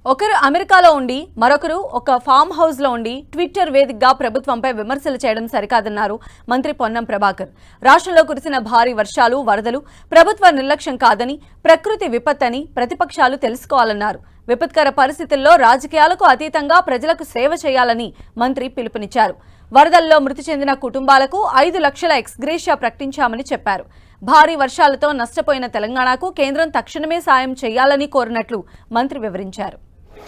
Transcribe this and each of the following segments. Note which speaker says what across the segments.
Speaker 1: ఒకరు అమెరికాలో ఉండి మరొకరు ఒక ఫామ్ హౌస్ లో ఉండి ట్విట్టర్ వేదికగా ప్రభుత్వంపై విమర్శలు చేయడం సరికాదన్నారు మంత్రి పొన్నం ప్రభాకర్ రాష్ట్రంలో కురిసిన భారీ వర్షాలు వరదలు ప్రభుత్వ నిర్లక్ష్యం కాదని ప్రకృతి విపత్తని ప్రతిపక్షాలు తెలుసుకోవాలన్నారు విపత్కర పరిస్థితుల్లో రాజకీయాలకు అతీతంగా ప్రజలకు సేవ చేయాలని మంత్రి పిలుపునిచ్చారు వరదల్లో మృతి చెందిన కుటుంబాలకు ఐదు లక్షల ఎక్స్గ్రేషియా ప్రకటించామని చెప్పారు భారీ వర్షాలతో నష్టపోయిన తెలంగాణకు కేంద్రం తక్షణమే సాయం చేయాలని కోరినట్లు మంత్రి వివరించారు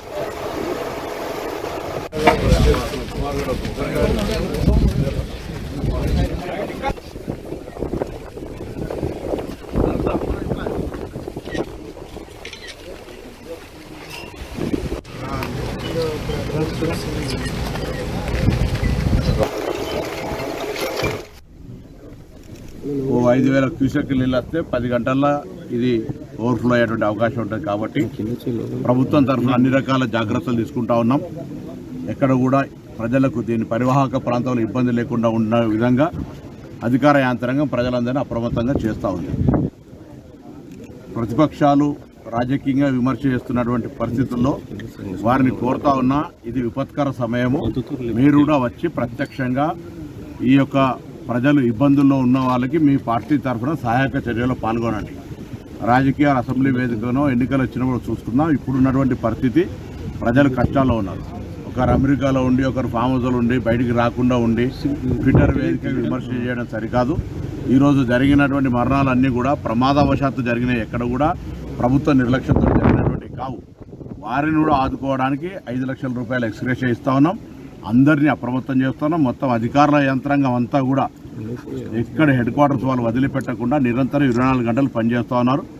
Speaker 2: ఓ ఐదు వేల క్యూసెక్ నీళ్ళు వస్తే పది గంటల్లో ఇది ఓవర్ఫ్లో అయ్యేటువంటి అవకాశం ఉంటుంది కాబట్టి ప్రభుత్వం తరఫున అన్ని రకాల జాగ్రత్తలు తీసుకుంటా ఉన్నాం ఎక్కడ కూడా ప్రజలకు దీని పరివాహక ప్రాంతంలో ఇబ్బంది లేకుండా ఉన్న విధంగా అధికార యాంత్రాంగం ప్రజలందరినీ అప్రమత్తంగా చేస్తూ ఉంది ప్రతిపక్షాలు రాజకీయంగా విమర్శ చేస్తున్నటువంటి పరిస్థితుల్లో వారిని కోరుతా ఉన్నా ఇది విపత్కర సమయము మీరు కూడా వచ్చి ప్రత్యక్షంగా ఈ యొక్క ప్రజలు ఇబ్బందుల్లో ఉన్న వాళ్ళకి మీ పార్టీ తరఫున సహాయక చర్యలో పాల్గొనండి రాజకీయ అసెంబ్లీ వేదికనో ఎన్నికలు వచ్చినప్పుడు చూసుకుందాం ఇప్పుడున్నటువంటి పరిస్థితి ప్రజలు కష్టాల్లో ఉన్నారు ఒకరు అమెరికాలో ఉండి ఒకరు ఫామ్ హౌస్లో ఉండి బయటికి రాకుండా ఉండి ట్విట్టర్ వేదిక విమర్శ చేయడం సరికాదు ఈరోజు జరిగినటువంటి మరణాలన్నీ కూడా ప్రమాదవశాత్తు జరిగినాయి ఎక్కడ కూడా ప్రభుత్వ నిర్లక్ష్యంతో జరిగినటువంటి కావు వారిని కూడా ఆదుకోవడానికి ఐదు లక్షల రూపాయలు ఎక్స్గ్రేషియా ఇస్తా ఉన్నాం అందరినీ అప్రమత్తం చేస్తున్నాం మొత్తం అధికారుల యంత్రాంగం అంతా కూడా ఎక్కడ హెడ్ క్వార్టర్స్ వాళ్ళు వదిలిపెట్టకుండా నిరంతరం ఇరవై నాలుగు గంటలు పనిచేస్తూ ఉన్నారు